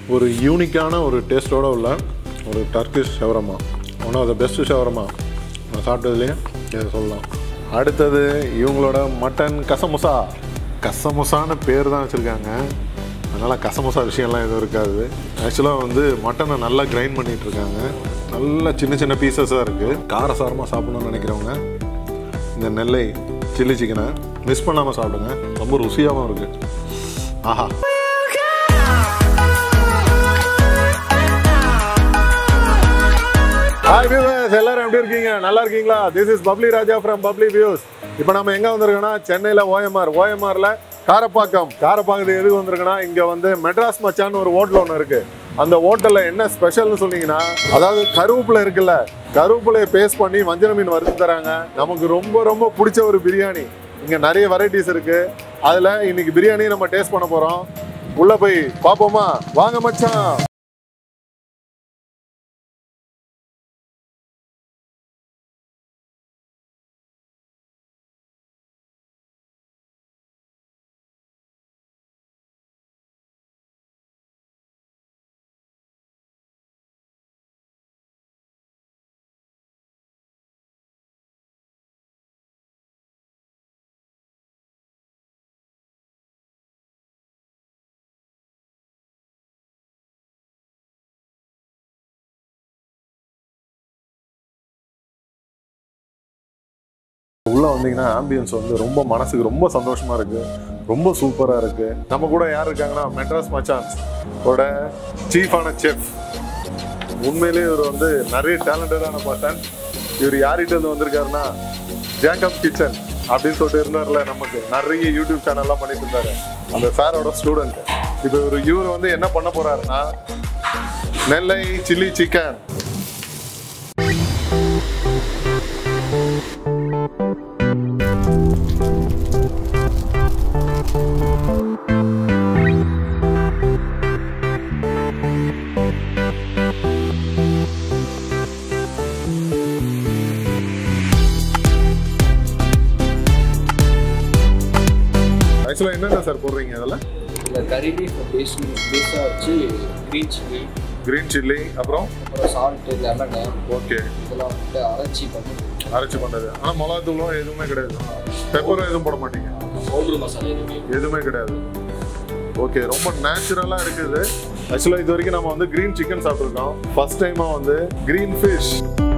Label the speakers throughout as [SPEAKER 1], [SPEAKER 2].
[SPEAKER 1] ஒரு யூனிக்கான ஒரு டேஸ்ட்டோட உள்ள ஒரு Turkish shawarma one of the best shawarma நான் சாப்பிட்டதுலேயே இதை சொல்லலாம் அடுத்தது இவங்களோட மட்டன் கசமுசா கசமுசான்னு பேர் தான் வச்சுருக்காங்க அதனால் கசமுசா விஷயம்லாம் எதுவும் இருக்காது ஆக்சுவலாக வந்து மட்டனை நல்லா கிரைண்ட் பண்ணிட்டு இருக்காங்க நல்ல சின்ன சின்ன பீசஸாக இருக்குது காரசாரமாக சாப்பிடணும்னு நினைக்கிறவங்க இந்த நெல்லை சில்லி சிக்கனை மிஸ் பண்ணாமல் சாப்பிடுங்க ரொம்ப ருசியாகவும் இருக்குது ஆஹா ஹாய் வியூவர்ஸ் எல்லாரும் எப்படி இருக்கீங்க நல்லா இருக்கீங்களா this is Bubbly Raja from Bubbly Views இப்போ நம்ம எங்க வந்திருக்கோம்னா சென்னையில ஓஎம்ஆர் ஓஎம்ஆர்ல காரப்பாக்கம் காரப்பாக்கத்துக்கு எதுக்கு வந்திருக்கோம்னா இங்க வந்து மெட்ராஸ் மச்சான்னு ஒரு ஹோட்டல் ஒன்று இருக்கு அந்த ஹோட்டல்ல என்ன ஸ்பெஷல்னு சொன்னீங்கன்னா அதாவது கருவேப்பிலை இருக்குல்ல கருவேப்பிலையை பேஸ்ட் பண்ணி வஞ்சர மீன் வறுத்து தராங்க நமக்கு ரொம்ப ரொம்ப பிடிச்ச ஒரு பிரியாணி இங்க நிறைய வெரைட்டிஸ் இருக்கு அதுல இன்னைக்கு பிரியாணி நம்ம டேஸ்ட் பண்ண போறோம் உள்ள போய் பாப்போமா வாங்க மச்சான் உள்ள வந்தீங்கன்னா ஆம்பியன்ஸ் வந்து ரொம்ப மனசுக்கு ரொம்ப சந்தோஷமா இருக்கு ரொம்ப சூப்பரா இருக்கு நம்ம கூட யார் இருக்காங்கன்னா மெட்ராஸ் மச்சான்ஸ் ஓட சீஃபான செஃப் உண்மையிலேயே இவர் வந்து நிறைய டேலண்டடான பர்சன் இவர் யார்கிட்ட இருந்து வந்திருக்காருன்னா ஜேக்கப் கிச்சன் அப்படின்னு சொல்லிட்டு இருந்தார்ல நமக்கு நிறைய யூடியூப் சேனல்லாம் பண்ணிட்டு இருந்தாரு அந்த சாரோட ஸ்டூடெண்ட் இப்போ இவர் இவர் வந்து என்ன பண்ண போறாருன்னா நெல்லை சில்லி சிக்கன் ஆக்சுவலாக என்னென்ன சார் போடுறீங்க அதில்
[SPEAKER 2] இந்த கறி லீஃப் பேஸ் பேஸாக வச்சு க்ரீன் சில்லி
[SPEAKER 1] கிரீன் சில்லி அப்புறம்
[SPEAKER 2] அப்புறம் சால்ட்டு லெமனு
[SPEAKER 1] ஓகே
[SPEAKER 2] இதெல்லாம் வந்துட்டு அரைச்சி பண்ணி
[SPEAKER 1] அரைச்சி பண்ணுறது ஆனால் மிளகாத்தூளும் எதுவுமே கிடையாது பெப்பரும் எதுவும் போட மாட்டீங்க
[SPEAKER 2] பவுடர் மசாலா எதுவுமே
[SPEAKER 1] எதுவுமே கிடையாது ஓகே ரொம்ப நேச்சுரலாக இருக்குது ஆக்சுவலாக இது வரைக்கும் நம்ம வந்து க்ரீன் சிக்கன் சாப்பிட்ருக்கோம் ஃபர்ஸ்ட் டைமாக வந்து க்ரீன் ஃபிஷ்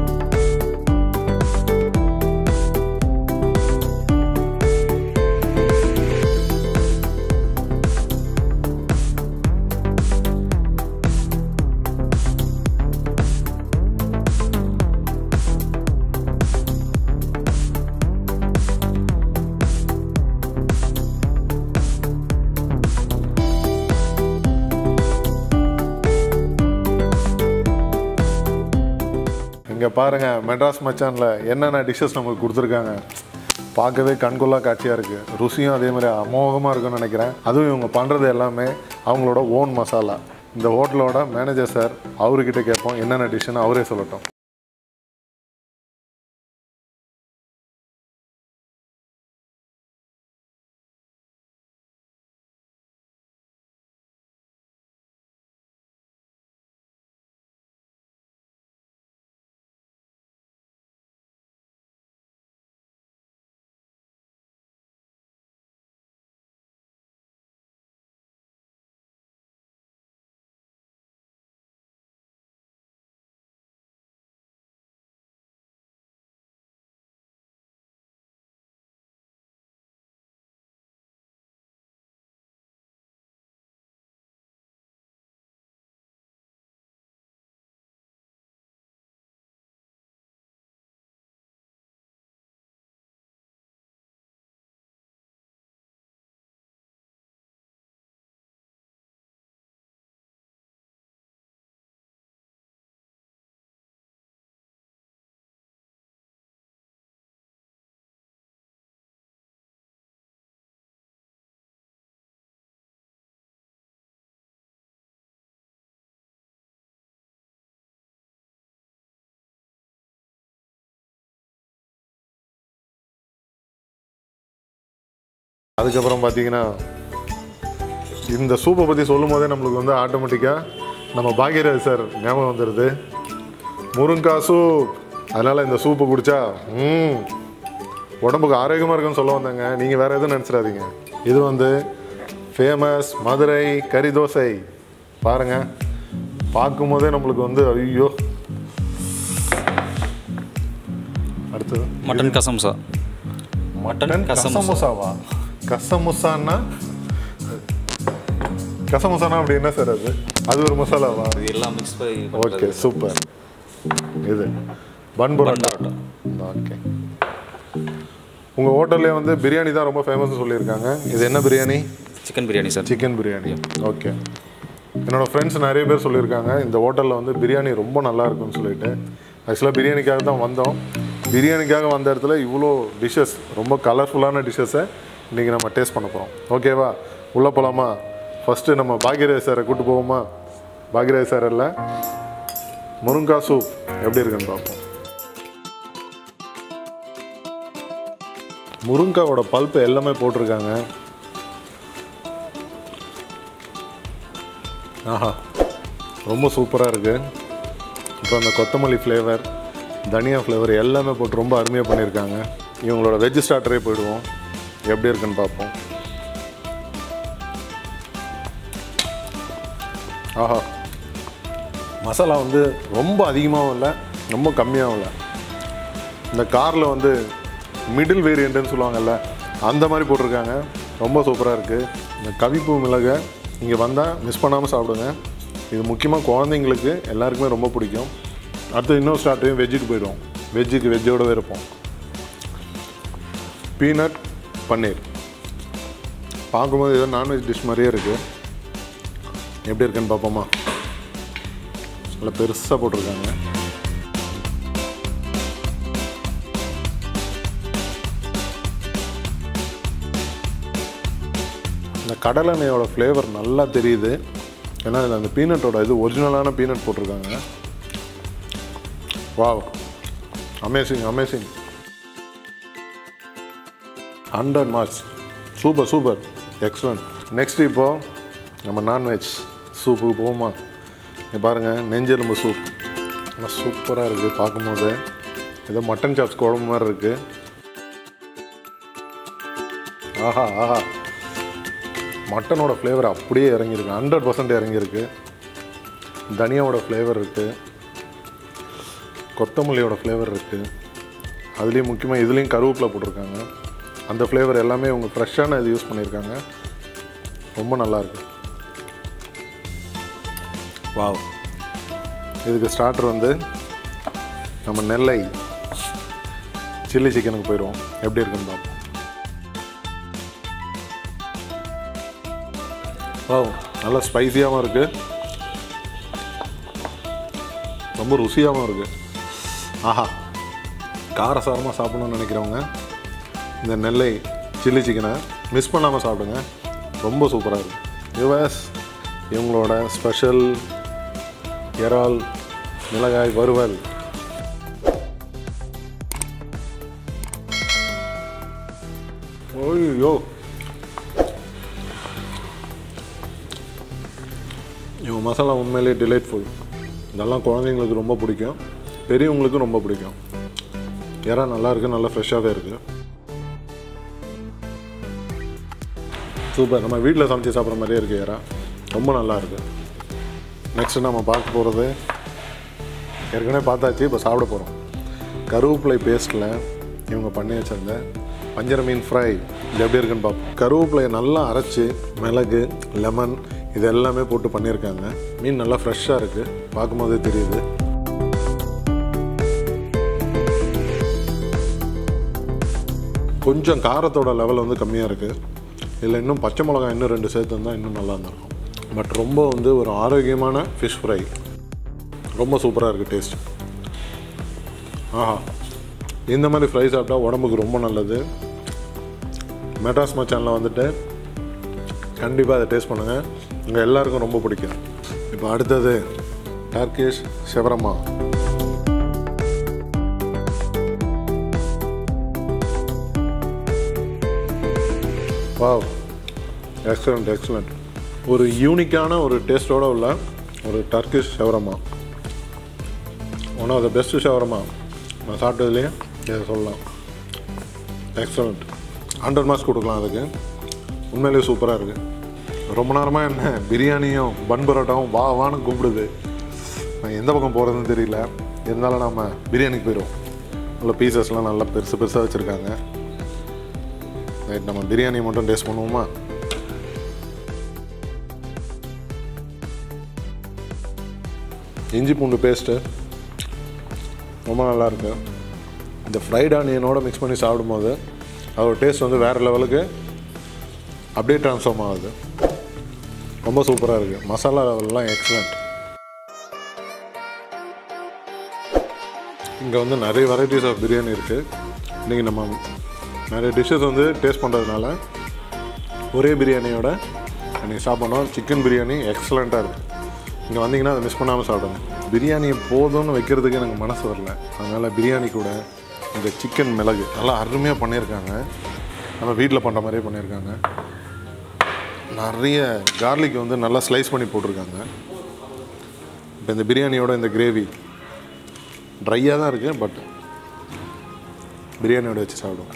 [SPEAKER 1] இங்கே பாருங்க மெட்ராஸ் மச்சானில் என்னென்ன டிஷ்ஷஸ் நமக்கு கொடுத்துருக்காங்க பார்க்கவே கண்கொள்ளா காட்சியாக இருக்குது ருசியும் அதே மாதிரி அமோகமாக இருக்கும்னு நினைக்கிறேன் அதுவும் இவங்க பண்ணுறது எல்லாமே அவங்களோட ஓன் மசாலா இந்த ஹோட்டலோட மேனேஜர் சார் அவர்கிட்ட கேட்போம் என்னென்ன டிஷ்ஷுன்னு அவரே சொல்லட்டும் அதுக்கப்புறம் பார்த்தீங்கன்னா இந்த சூப்பை பற்றி சொல்லும் போதே நம்மளுக்கு வந்து ஆட்டோமேட்டிக்காக நம்ம பாக்யராஜ் சார் ஞாபகம் வந்துடுது முருங்காய் சூப் அதனால் இந்த சூப்பு குடித்தா ம் உடம்புக்கு ஆரோக்கியமாக இருக்குன்னு சொல்ல வந்தாங்க நீங்கள் வேறு எதுவும் நினச்சிடாதீங்க இது வந்து ஃபேமஸ் மதுரை கறி தோசை பாருங்கள் பார்க்கும்போதே நம்மளுக்கு வந்து ஐயோ அடுத்தது
[SPEAKER 3] மட்டன் கசம்சா
[SPEAKER 1] மட்டன்
[SPEAKER 3] கசமுசா.
[SPEAKER 1] கசமுசாவா கசமுசான்னா கசமுசானா அப்படி என்ன சார் அது அது ஒரு மசாலாவா
[SPEAKER 3] இது எல்லாம் மிக்ஸ் பண்ணி
[SPEAKER 1] ஓகே சூப்பர் இது பன் பரோட்டா ஓகே உங்கள் ஹோட்டல்லே வந்து பிரியாணி தான் ரொம்ப ஃபேமஸ்னு சொல்லியிருக்காங்க இது என்ன biryani
[SPEAKER 3] chicken biryani sir
[SPEAKER 1] chicken biryani okay என்னோடய ஃப்ரெண்ட்ஸ் நிறைய பேர் சொல்லியிருக்காங்க இந்த ஹோட்டலில் வந்து பிரியாணி ரொம்ப நல்லா இருக்குன்னு சொல்லிட்டு ஆக்சுவலாக பிரியாணிக்காக தான் வந்தோம் பிரியாணிக்காக வந்த இடத்துல இவ்வளோ டிஷ்ஷஸ் ரொம்ப கலர்ஃபுல்லான டிஷ்ஷஸை இன்றைக்கி நம்ம டேஸ்ட் பண்ண போகிறோம் ஓகேவா உள்ளே போகலாமா ஃபஸ்ட்டு நம்ம பாக்யராஜ் சாரை கூட்டு போவோமா பாக்யராஜ் சார் இல்லை முருங்கா சூப் எப்படி இருக்குன்னு பார்ப்போம் முருங்காவோட பல்ப்பு எல்லாமே போட்டிருக்காங்க ஆஹா ரொம்ப சூப்பராக இருக்குது அப்புறம் அந்த கொத்தமல்லி ஃப்ளேவர் தனியா ஃப்ளேவர் எல்லாமே போட்டு ரொம்ப அருமையாக பண்ணியிருக்காங்க இவங்களோட வெஜ் ஸ்டார்டரே போயிடுவோம் எப்படி இருக்குன்னு பார்ப்போம் ஆஹா மசாலா வந்து ரொம்ப அதிகமாகவும் இல்லை ரொம்ப கம்மியாகவும் இல்லை இந்த காரில் வந்து மிடில் வேரியண்ட்டுன்னு சொல்லுவாங்கல்ல அந்த மாதிரி போட்டிருக்காங்க ரொம்ப சூப்பராக இருக்குது இந்த கவிப்பு மிளகை இங்கே வந்தால் மிஸ் பண்ணாமல் சாப்பிடுங்க இது முக்கியமாக குழந்தைங்களுக்கு எல்லாருக்குமே ரொம்ப பிடிக்கும் அடுத்து இன்னொரு ஸ்டார்ட்டையும் வெஜ்ஜுக்கு போயிடுவோம் வெஜ்ஜுக்கு வெஜ்ஜோடவே இருப்போம் பீனட் பன்னீர் பார்க்கும்போது ஏதோ நான்வெஜ் டிஷ் மாதிரியே இருக்குது எப்படி இருக்குன்னு பார்ப்போமா நல்லா பெருசாக போட்டிருக்காங்க இந்த கடலெண்ணெயோட ஃப்ளேவர் நல்லா தெரியுது ஏன்னா இதில் அந்த பீனட்டோட இது ஒரிஜினலான பீனட் போட்டிருக்காங்க wow amazing amazing hundred marks super super excellent next இப்போது நம்ம நான்வெஜ் சூப்புக்கு போவோமா இங்க பாருங்கள் நெஞ்செலும்பு சூப் நல்லா சூப்பராக இருக்குது பார்க்கும்போது ஏதோ மட்டன் சாப்ஸ் குழம்பு மாதிரி இருக்குது ஆஹா ஆஹா மட்டனோட ஃப்ளேவர் அப்படியே இறங்கியிருக்கு ஹண்ட்ரட் பர்சன்ட் இறங்கியிருக்கு தனியாவோட ஃப்ளேவர் இருக்குது கொத்தமல்லியோட ஃப்ளேவர் இருக்குது அதுலேயும் முக்கியமாக இதுலேயும் கருவேப்பிலை போட்டிருக்காங்க அந்த ஃப்ளேவர் எல்லாமே அவங்க ஃப்ரெஷ்ஷான இது யூஸ் பண்ணியிருக்காங்க ரொம்ப நல்லா இருக்கு வாவ் இதுக்கு ஸ்டார்டர் வந்து நம்ம நெல்லை சில்லி சிக்கனுக்கு போயிடுவோம் எப்படி இருக்குன்னு பார்ப்போம் வாவ் நல்லா ஸ்பைசியாகவும் இருக்குது ரொம்ப ருசியாகவும் இருக்குது ஆஹா காரசாரமாக சாப்பிடணும்னு நினைக்கிறவங்க இந்த நெல்லை சில்லி சிக்கனை மிஸ் பண்ணாமல் சாப்பிடுங்க ரொம்ப சூப்பராக இருக்குது யுஎஸ் இவங்களோட ஸ்பெஷல் இறால் மிளகாய் வறுவல் ஓய்யோ இவங்க மசாலா உண்மையிலேயே டிலைட்ஃபுல் இதெல்லாம் குழந்தைங்களுக்கு ரொம்ப பிடிக்கும் பெரியவங்களுக்கும் ரொம்ப பிடிக்கும் இறா நல்லா இருக்கு நல்லா ஃப்ரெஷ்ஷாகவே இருக்குது சூப்பர் நம்ம வீட்டில் சமைச்சு சாப்பிட்ற மாதிரியே இருக்குது இறா ரொம்ப நல்லா இருக்கு நெக்ஸ்ட் நம்ம பார்க்க போகிறது ஏற்கனவே பார்த்தாச்சு இப்போ சாப்பிட போகிறோம் கருவேப்பிலை பேஸ்ட்டில் இவங்க பண்ணி வச்சிருந்த வஞ்சர மீன் ஃப்ரை இது எப்படி இருக்குன்னு பார்ப்போம் கருவேப்பிலையை நல்லா அரைச்சி மிளகு லெமன் இது எல்லாமே போட்டு பண்ணியிருக்காங்க மீன் நல்லா ஃப்ரெஷ்ஷாக இருக்குது பார்க்கும்போதே தெரியுது கொஞ்சம் காரத்தோட லெவல் வந்து கம்மியாக இருக்குது இதில் இன்னும் பச்சை மிளகாய் இன்னும் ரெண்டு சேர்த்துருந்தா இன்னும் நல்லா இருந்திருக்கும் பட் ரொம்ப வந்து ஒரு ஆரோக்கியமான ஃபிஷ் ஃப்ரை ரொம்ப சூப்பராக இருக்குது டேஸ்ட் ஆஹா இந்த மாதிரி ஃப்ரை சாப்பிட்டா உடம்புக்கு ரொம்ப நல்லது மெட்ராஸ் மச்சானில் வந்துட்டு கண்டிப்பாக அதை டேஸ்ட் பண்ணுங்கள் உங்கள் எல்லாருக்கும் ரொம்ப பிடிக்கும் இப்போ அடுத்தது Turkish shawarma wow excellent excellent ஒரு யூனிக்கான ஒரு டேஸ்ட்டோட உள்ள ஒரு Turkish shawarma one of the best shawarma நான் சாப்பிட்டதுலேயே இதை சொல்லலாம் எக்ஸலண்ட் ஹண்ட்ரட் மார்க்ஸ் கொடுக்கலாம் அதுக்கு உண்மையிலேயே சூப்பராக இருக்குது ரொம்ப நேரமாக என்ன பிரியாணியும் பன் பரோட்டாவும் வா வான்னு கூப்பிடுது நான் எந்த பக்கம் போகிறதுன்னு தெரியல இருந்தாலும் நம்ம பிரியாணிக்கு போயிடுவோம் நல்ல பீசஸ்லாம் நல்லா பெருசு பெருசாக வச்சுருக்காங்க ரைட் நம்ம பிரியாணி மட்டும் டேஸ்ட் பண்ணுவோமா இஞ்சி பூண்டு பேஸ்ட்டு ரொம்ப நல்லா இருக்கு இந்த ஃப்ரைட் ஆனியனோட மிக்ஸ் பண்ணி சாப்பிடும்போது அதோட டேஸ்ட் வந்து வேறு லெவலுக்கு அப்படியே ட்ரான்ஸ்ஃபார்ம் ஆகுது ரொம்ப சூப்பராக இருக்குது மசாலா லெவல்லாம் எக்ஸலண்ட் இங்கே வந்து நிறைய வெரைட்டிஸ் ஆஃப் பிரியாணி இருக்குது இன்றைக்கி நம்ம நிறைய டிஷ்ஷஸ் வந்து டேஸ்ட் பண்ணுறதுனால ஒரே பிரியாணியோட அன்றைக்கி சாப்பிட்றோம் சிக்கன் பிரியாணி எக்ஸலண்ட்டாக இருக்குது இங்கே வந்தீங்கன்னா அதை மிஸ் பண்ணாமல் சாப்பிடுங்க பிரியாணி போதும்னு வைக்கிறதுக்கு எனக்கு மனசு வரல அதனால் பிரியாணி கூட இந்த சிக்கன் மிளகு நல்லா அருமையாக பண்ணியிருக்காங்க நம்ம வீட்டில் பண்ணுற மாதிரியே பண்ணியிருக்காங்க நிறைய கார்லிக் வந்து நல்லா ஸ்லைஸ் பண்ணி போட்டிருக்காங்க இப்போ இந்த பிரியாணியோட இந்த கிரேவி ட்ரையாக தான் இருக்குது பட் பிரியாணியோட வச்சு சாப்பிடுவோம்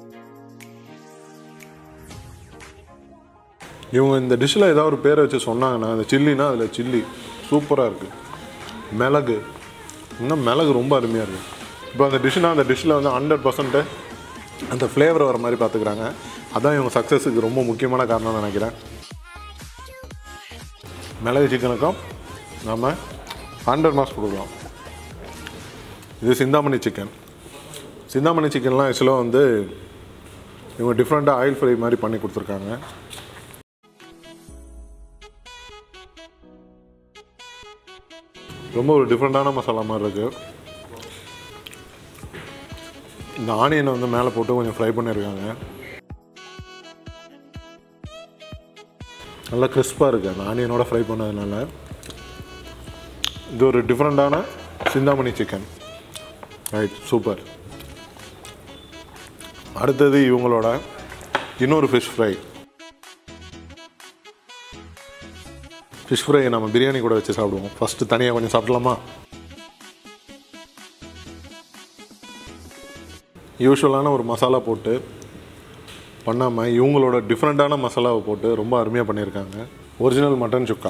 [SPEAKER 1] இவங்க இந்த டிஷ்ஷில் ஏதாவது ஒரு பேரை வச்சு சொன்னாங்கன்னா அந்த சில்லினா அதில் சில்லி சூப்பராக இருக்குது மிளகு இன்னும் மிளகு ரொம்ப அருமையாக இருக்குது இப்போ அந்த டிஷ்ஷுனா அந்த டிஷ்ஷில் வந்து ஹண்ட்ரட் பர்சன்ட்டு அந்த ஃப்ளேவர் வர மாதிரி பார்த்துக்கிறாங்க அதான் இவங்க சக்ஸஸுக்கு ரொம்ப முக்கியமான காரணம்னு நினைக்கிறேன் மிளகு சிக்கனுக்கும் நம்ம ஹண்ட்ரட் மார்க்ஸ் கொடுக்கலாம் இது சிந்தாமணி சிக்கன் சிந்தாமணி சிக்கன்லாம் ஆக்சுவலாக வந்து இவங்க டிஃப்ரெண்ட்டாக ஆயில் ஃப்ரை மாதிரி பண்ணி கொடுத்துருக்காங்க ரொம்ப ஒரு டிஃப்ரெண்ட்டான மசாலா மாதிரி இருக்குது இந்த ஆனியனை வந்து மேலே போட்டு கொஞ்சம் ஃப்ரை பண்ணியிருக்காங்க நல்லா கிறிஸ்பாக இருக்குது அந்த ஆனியனோட ஃப்ரை பண்ணதுனால இது ஒரு டிஃப்ரெண்ட்டான சிந்தாமணி சிக்கன் ரைட் சூப்பர் அடுத்தது இவங்களோட இன்னொரு ஃபிஷ் ஃப்ரை ஃபிஷ் ஃப்ரை நம்ம பிரியாணி கூட வச்சு சாப்பிடுவோம் ஃபஸ்ட்டு தனியாக கொஞ்சம் சாப்பிடலாமா யூஸ்வலான ஒரு மசாலா போட்டு பண்ணாமல் இவங்களோட டிஃப்ரெண்ட்டான மசாலாவை போட்டு ரொம்ப அருமையாக பண்ணியிருக்காங்க original mutton sukka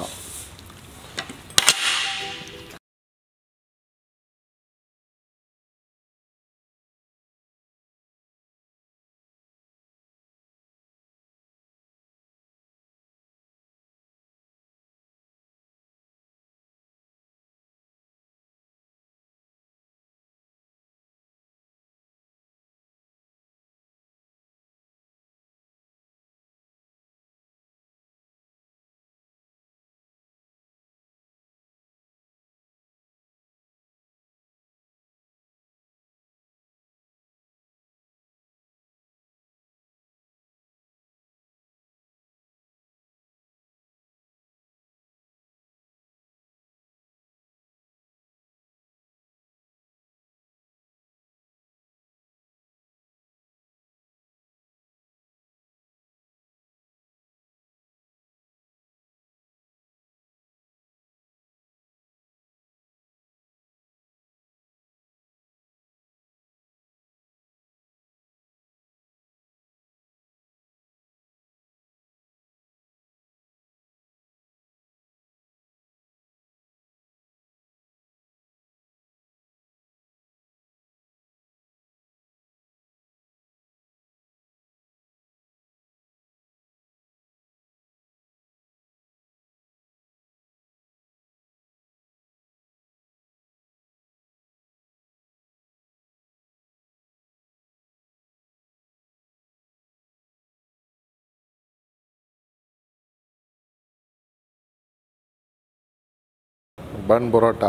[SPEAKER 1] bun parotta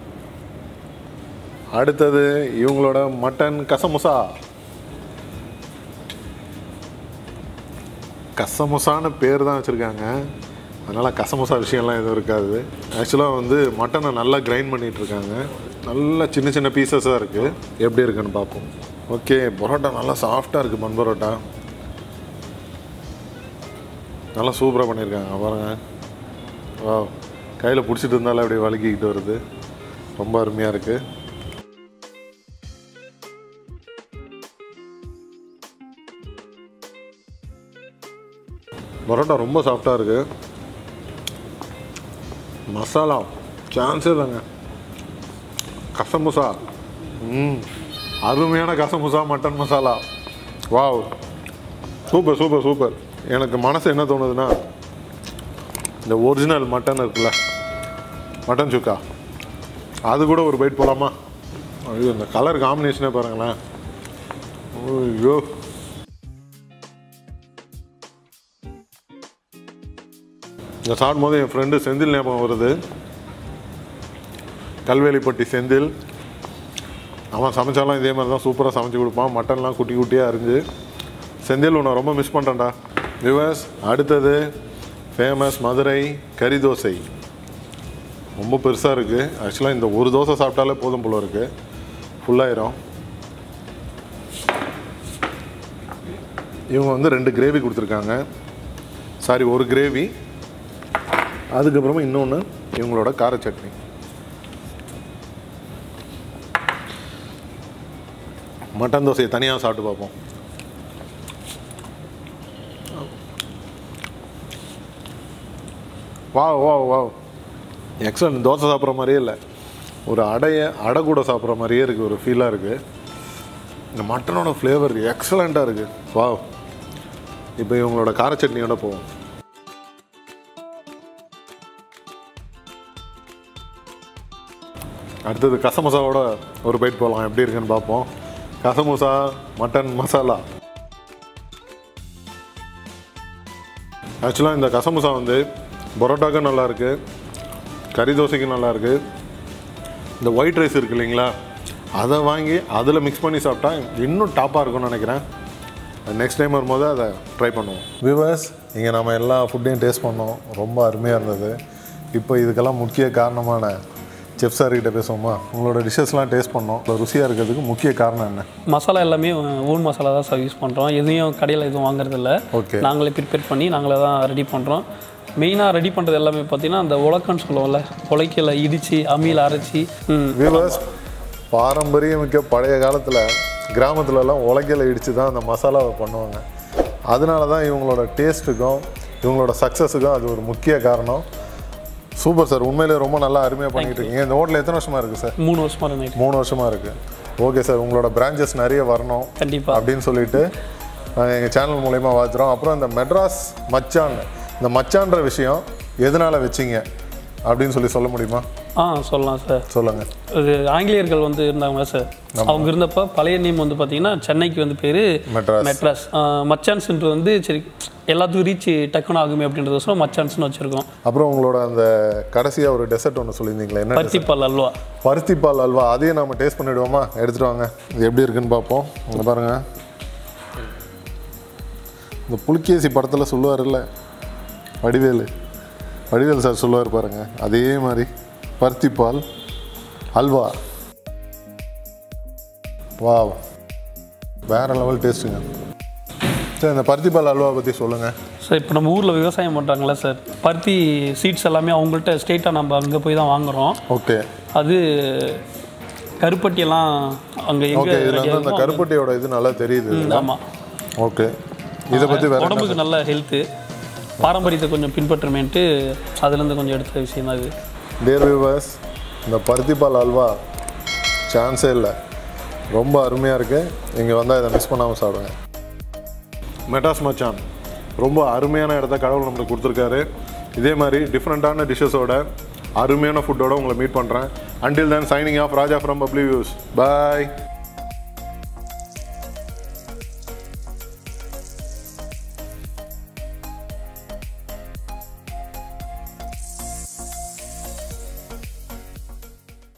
[SPEAKER 1] அடுத்தது இவங்களோட மட்டன் கசமுசா கசமுசான்னு பேர் தான் வச்சுருக்காங்க அதனால் கசமுசா விஷயம்லாம் எதுவும் இருக்காது ஆக்சுவலாக வந்து மட்டனை நல்லா கிரைண்ட் பண்ணிட்டு இருக்காங்க நல்லா சின்ன சின்ன பீசஸாக இருக்குது எப்படி இருக்குன்னு பார்ப்போம் ஓகே பரோட்டா நல்லா சாஃப்டாக இருக்குது பன் பரோட்டா நல்லா சூப்பராக பண்ணியிருக்காங்க பாருங்கள் வா கையில் பிடிச்சிட்டு இருந்தாலும் அப்படியே வலிக்கிக்கிட்டு வருது ரொம்ப அருமையாக இருக்குது பரோட்டா ரொம்ப சாஃப்டாக இருக்குது மசாலா சான்ஸே இல்லைங்க கசமுசா ம் அருமையான கசமுசா mutton masala wow super super super எனக்கு மனசு என்ன தோணுதுன்னா இந்த ஒரிஜினல் மட்டன் இருக்குல்ல மட்டன் சுக்கா அது கூட ஒரு பைட் போகலாமா ஐயோ இந்த கலர் காம்பினேஷனே பாருங்களேன் ஐயோ இந்த சாப்பிடும் போது என் ஃப்ரெண்டு செந்தில் ஞாபகம் வருது கல்வேலிப்பட்டி செந்தில் அவன் சமைச்சாலும் இதே மாதிரி தான் சூப்பராக சமைச்சு கொடுப்பான் மட்டன்லாம் குட்டி குட்டியாக அரிஞ்சு செந்தில் உன்னை ரொம்ப மிஸ் பண்ணுறேன்டா விவஸ் அடுத்தது ஃபேமஸ் மதுரை கறி தோசை ரொம்ப பெருசாக இருக்குது ஆக்சுவலாக இந்த ஒரு தோசை சாப்பிட்டாலே போதும் போல இருக்குது ஃபுல்லாயிரும் இவங்க வந்து ரெண்டு கிரேவி கொடுத்துருக்காங்க சாரி ஒரு கிரேவி அதுக்கப்புறமா இன்னொன்று இவங்களோட கார சட்னி மட்டன் தோசையை தனியாக சாப்பிட்டு பார்ப்போம் வா வா வா எக்ஸலண்ட் தோசை சாப்பிட்ற மாதிரியே இல்லை ஒரு அடைய அடை கூட சாப்பிட்ற மாதிரியே இருக்குது ஒரு ஃபீலாக இருக்குது இந்த மட்டனோட ஃப்ளேவர் எக்ஸலண்ட்டாக இருக்குது வா இப்போ இவங்களோட கார சட்னியோட போவோம் அடுத்தது கசமசாவோட ஒரு பைட் போகலாம் எப்படி இருக்குன்னு பார்ப்போம் கசமுசா மட்டன் மசாலா ஆக்சுவலாக இந்த கசமுசா வந்து பரோட்டாக்கும் நல்லா இருக்கு கறி தோசைக்கும் நல்லா இருக்கு இந்த ஒயிட் ரைஸ் இருக்கு இல்லைங்களா அதை வாங்கி அதில் மிக்ஸ் பண்ணி சாப்பிட்டா இன்னும் டாப்பாக இருக்கும்னு நினைக்கிறேன் நெக்ஸ்ட் டைம் வரும்போது அதை ட்ரை பண்ணுவோம் விவர்ஸ் இங்கே நம்ம எல்லா ஃபுட்டையும் டேஸ்ட் பண்ணோம் ரொம்ப அருமையாக இருந்தது இப்போ இதுக்கெல்லாம் முக்கிய காரணமான செஃப் சார்கிட்ட பேசுவோமா உங்களோட டிஷ்ஷஸ்லாம் டேஸ்ட் பண்ணோம் இவ்வளோ ருசியாக இருக்கிறதுக்கு முக்கிய காரணம் என்ன
[SPEAKER 4] மசாலா எல்லாமே ஓன் மசாலா தான் சார் யூஸ் பண்ணுறோம் எதையும் கடையில் எதுவும் வாங்குறதில்ல
[SPEAKER 1] ஓகே
[SPEAKER 4] நாங்களே ப்ரிப்பேர் பண்ணி நாங்களே தான் ரெடி பண்ணுறோம் மெயினாக ரெடி பண்ணுறது எல்லாமே பார்த்தீங்கன்னா அந்த உலக்கன்னு சொல்லுவோம்ல உலக்கையில் இடித்து அம்மியில் அரைச்சி ம்,
[SPEAKER 1] வியூவர்ஸ் பாரம்பரியமிக்க பழைய காலத்தில் கிராமத்துலலாம் உலக்கையில் இடித்து தான் அந்த மசாலாவை பண்ணுவாங்க அதனால தான் இவங்களோட டேஸ்ட்டுக்கும் இவங்களோட சக்ஸஸுக்கும் அது ஒரு முக்கிய காரணம் சூப்பர் சார் உண்மையிலே ரொம்ப நல்லா அருமையாக பண்ணிட்டு இருக்கீங்க இந்த ஹோட்டல் எத்தனை வருஷமாக இருக்குது சார்
[SPEAKER 4] மூணு வருஷமாக இருந்தேன்
[SPEAKER 1] மூணு வருஷமாக இருக்குது ஓகே சார் உங்களோட பிரான்ச்சஸ் நிறைய வரணும்
[SPEAKER 4] கண்டிப்பாக
[SPEAKER 1] அப்படின்னு சொல்லிட்டு நாங்கள் எங்கள் சேனல் மூலயமா வாழ்த்துறோம் அப்புறம் இந்த மெட்ராஸ் மச்சான் இந்த மச்சான்ற விஷயம் எதனால் வச்சிங்க அப்படின்னு சொல்லி சொல்ல முடியுமா
[SPEAKER 4] ஆ சொல்லலாம் சார்
[SPEAKER 1] சொல்லுங்கள்
[SPEAKER 4] இது ஆங்கிலேயர்கள் வந்து இருந்தாங்க சார் அவங்க இருந்தப்போ பழைய நேம் வந்து பார்த்தீங்கன்னா சென்னைக்கு வந்து பேர்
[SPEAKER 1] மெட்ராஸ்
[SPEAKER 4] மெட்ராஸ் மச்சான்ஸ்ன்றது வந்து சரி எல்லாத்துக்கும் ரீச் டக்குன்னு ஆகுமே அப்படின்றதுக்கோசரம் மச்சான்ஸ்னு வச்சுருக்கோம்
[SPEAKER 1] அப்புறம் உங்களோட அந்த கடைசியாக ஒரு டெசர்ட் ஒன்று சொல்லியிருந்தீங்களே என்ன
[SPEAKER 4] பருத்திப்பால் அல்வா
[SPEAKER 1] பருத்தி பால் அல்வா அதையும் நம்ம டேஸ்ட் பண்ணிவிடுவோமா எடுத்துகிட்டு வாங்க இது எப்படி இருக்குன்னு பார்ப்போம் இங்கே பாருங்கள் இந்த புலிகேசி படத்தில் சொல்லுவார்ல வடிவேலு வடிவேலு சார் சொல்லுவார் பாருங்க அதே மாதிரி பருத்தி பால் அல்வா வா வேற லெவல் டேஸ்ட்டுங்க சரி இந்த பருத்தி பால் அல்வா பற்றி சொல்லுங்கள்
[SPEAKER 4] சார் இப்போ நம்ம ஊரில் விவசாயம் பண்ணுறாங்களே சார் பருத்தி சீட்ஸ் எல்லாமே அவங்கள்ட்ட ஸ்ட்ரெயிட்டாக நம்ம அங்கே போய் தான் வாங்குறோம்
[SPEAKER 1] ஓகே
[SPEAKER 4] அது கருப்பட்டியெல்லாம் அங்கே
[SPEAKER 1] ஓகே
[SPEAKER 4] எங்கே
[SPEAKER 1] இதில் வந்து அந்த கருப்பட்டியோட இது நல்லா தெரியுது
[SPEAKER 4] ஆமாம்
[SPEAKER 1] ஓகே இதை பற்றி வேற என்ன
[SPEAKER 4] உடம்புக்கு நல்ல ஹெல்த்து பாரம்பரியத்தை கொஞ்சம் பின்பற்றுமேன்ட்டு அதுலேருந்து கொஞ்சம் எடுத்த விஷயம் தான் இது
[SPEAKER 1] டியர் வியூவர்ஸ் இந்த பருத்திப்பால் அல்வா சான்ஸே இல்லை ரொம்ப அருமையாக இருக்குது இங்கே வந்தால் இதை மிஸ் பண்ணாமல் சாப்பிடுங்க மெட்டாஸ் மச்சான் ரொம்ப அருமையான இடத்த கடவுள் நம்மளுக்கு கொடுத்துருக்காரு இதே மாதிரி டிஃப்ரெண்ட்டான டிஷ்ஷஸோட அருமையான ஃபுட்டோட உங்களை மீட் பண்ணுறேன் until then signing off Raja from Bubbly Views bye